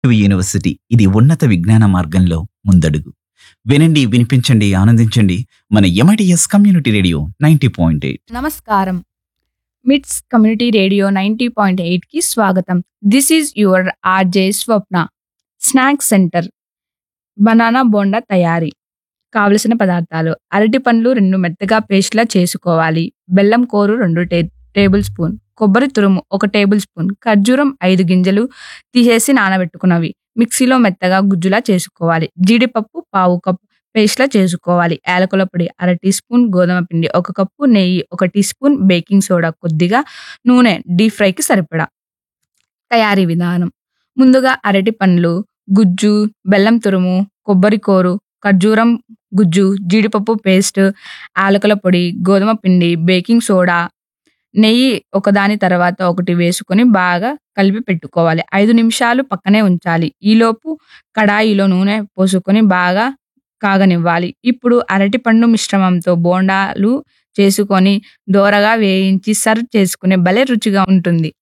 university ఇది ఉన్నత విజ్ఞాన మార్గంలో ముందడుగు వినండి వినిపించండి ఆనందించండి మన MITS community radio ninety point eight నమస్కారం MITS community radio ninety point ఎయిట్కి స్వాగతం this is your RJ Swapna snacks centre banana bonda తయారీ కావలసిన పదార్థాలు అరటి పండ్లు రెండు మెత్తగా పేస్ట్లా చేసుకోవాలి బెల్లం కోరు రెండు టే టేబుల్ స్పూన్ కొబ్బరి తురుము ఒక టేబుల్ స్పూన్ ఖర్జూరం ఐదు గింజలు తీసేసి నానబెట్టుకున్నవి మిక్సీలో మెత్తగా గుజ్జులా చేసుకోవాలి జీడిపప్పు పావు కప్పు పేస్ట్లా చేసుకోవాలి యాలకుల పొడి అర టీ స్పూన్ గోధుమ పిండి ఒక కప్పు నెయ్యి ఒక టీ స్పూన్ బేకింగ్ సోడా కొద్దిగా నూనె డీప్ ఫ్రైకి సరిపడా తయారీ విధానం ముందుగా అరటి పండ్లు గుజ్జు బెల్లం తురుము కొబ్బరి కోరు ఖర్జూరం గుజ్జు జీడిపప్పు పేస్ట్ యాలకుల పొడి గోధుమ పిండి బేకింగ్ సోడా నెయ్యి ఒకదాని తర్వాత ఒకటి వేసుకొని బాగా కలిపి పెట్టుకోవాలి ఐదు నిమిషాలు పక్కనే ఉంచాలి ఈలోపు కడాయిలో నూనె పోసుకొని బాగా కాగనివ్వాలి ఇప్పుడు అరటిపండు మిశ్రమంతో బోండాలు చేసుకొని దోరగా వేయించి సర్వ్ చేసుకునే భలే రుచిగా ఉంటుంది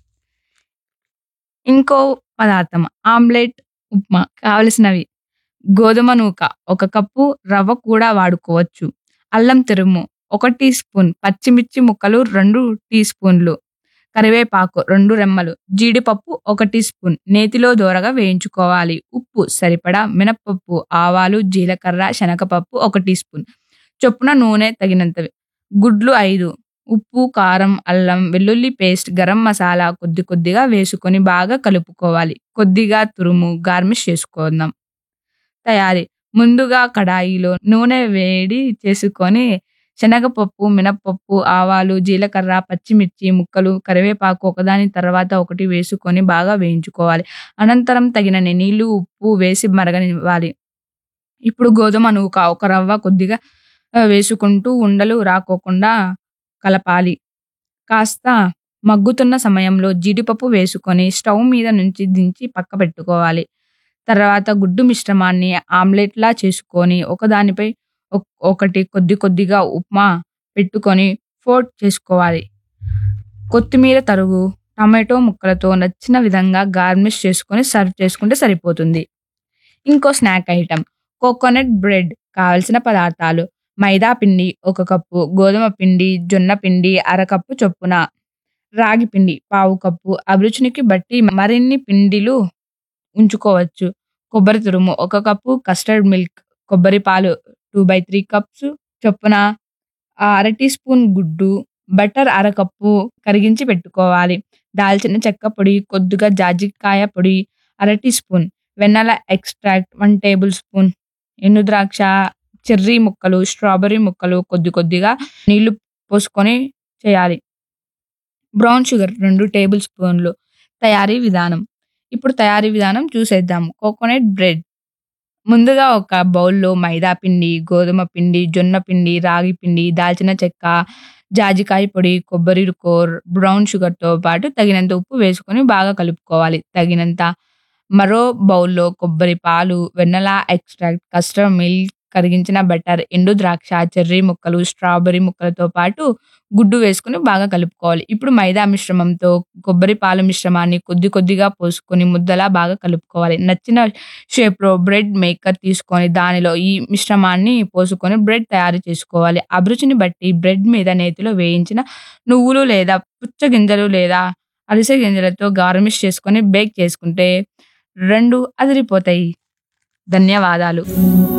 ఇంకో పదార్థం ఆమ్లెట్ ఉప్మా కావలసినవి గోధుమ నూక ఒక కప్పు రవ్వ కూడా వాడుకోవచ్చు అల్లం తురుము ఒక టీ స్పూన్ పచ్చిమిర్చి ముక్కలు రెండు టీ స్పూన్లు కరివేపాకు రెండు రెమ్మలు జీడిపప్పు ఒక టీ స్పూన్ నేతిలో దోరగా వేయించుకోవాలి ఉప్పు సరిపడా మినపప్పు ఆవాలు జీలకర్ర శనగపప్పు ఒక టీ స్పూన్ చొప్పున నూనె తగినంతవి గుడ్లు ఐదు ఉప్పు కారం అల్లం వెల్లుల్లి పేస్ట్ గరం మసాలా కొద్ది కొద్దిగా వేసుకొని బాగా కలుపుకోవాలి కొద్దిగా తురుము గార్నిష్ చేసుకుందాం తయారీ ముందుగా కడాయిలో నూనె వేడి చేసుకొని శనగపప్పు మినపప్పు ఆవాలు జీలకర్ర పచ్చిమిర్చి ముక్కలు కరివేపాకు ఒకదాని తర్వాత ఒకటి వేసుకొని బాగా వేయించుకోవాలి అనంతరం తగినన్ని నీళ్లు ఉప్పు వేసి మరగనివ్వాలి ఇప్పుడు గోధుమ నూక ఒక రవ్వ కొద్దిగా ఆ, వేసుకుంటూ ఉండలు రాకోకుండా కలపాలి కాస్త మగ్గుతున్న సమయంలో జీడిపప్పు వేసుకొని స్టవ్ మీద నుంచి దించి పక్క పెట్టుకోవాలి తర్వాత గుడ్డు మిశ్రమాన్ని ఆమ్లెట్లా చేసుకొని ఒకదానిపై ఒక్- ఒకటి కొద్ది కొద్దిగా ఉప్మా పెట్టుకొని ఫోల్డ్ చేసుకోవాలి కొత్తిమీర తరుగు టమాటో ముక్కలతో నచ్చిన విధంగా గార్నిష్ చేసుకొని సర్వ్ చేసుకుంటే సరిపోతుంది ఇంకో స్నాక్ ఐటమ్ కోకోనట్ బ్రెడ్ కావలసిన పదార్థాలు మైదా పిండి ఒక కప్పు గోధుమ పిండి జొన్న పిండి అరకప్పు చొప్పున రాగి పిండి పావు కప్పు అభిరుచికి బట్టి మరిన్ని పిండిలు ఉంచుకోవచ్చు కొబ్బరి తురుము ఒక కప్పు కస్టర్డ్ మిల్క్ కొబ్బరి పాలు టూ బై త్రీ కప్స్ చొప్పున ఆ అర టీ స్పూన్ గుడ్డు బటర్ అరకప్పు కరిగించి పెట్టుకోవాలి దాల్చిన చెక్క పొడి కొద్దిగా జాజికాయ పొడి అర teaspoon vanilla extract one tablespoon ఎండు ద్రాక్ష చెర్రీ ముక్కలు స్ట్రాబెర్రీ ముక్కలు కొద్ది కొద్దిగా నీళ్లు పోసుకొని చేయాలి బ్రౌన్ షుగర్ రెండు టేబుల్ స్పూన్లు తయారీ విధానం ఇప్పుడు తయారీ విధానం చూసేద్దాం కోకోనట్ బ్రెడ్ ముందుగా ఒక బౌల్లో మైదా పిండి గోధుమ పిండి జొన్న పిండి రాగి పిండి దాల్చిన చెక్క జాజికాయ పొడి కొబ్బరి కోర్ బ్రౌన్ షుగర్తో పాటు తగినంత ఉప్పు వేసుకొని బాగా కలుపుకోవాలి తగినంత మరో బౌల్లో కొబ్బరి పాలు వెన్నెలా ఎక్స్ట్రాక్ట్ కస్టర్డ్ మిల్క్ కరిగించిన బటర్ ఎండు ద్రాక్ష చెర్రీ ముక్కలు స్ట్రాబెర్రీ ముక్కలతో పాటు గుడ్డు వేసుకొని బాగా కలుపుకోవాలి ఇప్పుడు మైదా మిశ్రమంతో కొబ్బరి పాలు మిశ్రమాన్ని కొద్ది కొద్దిగా పోసుకొని ముద్దలా బాగా కలుపుకోవాలి నచ్చిన షేప్లో బ్రెడ్ మేకర్ తీసుకొని దానిలో ఈ మిశ్రమాన్ని పోసుకొని బ్రెడ్ తయారు చేసుకోవాలి అభిరుచిని బట్టి బ్రెడ్ మీద నేతిలో వేయించిన నువ్వులు లేదా పుచ్చ గింజలు లేదా అరిసె గింజలతో గార్నిష్ చేసుకొని బేక్ చేసుకుంటే రెండు అదిరిపోతాయి ధన్యవాదాలు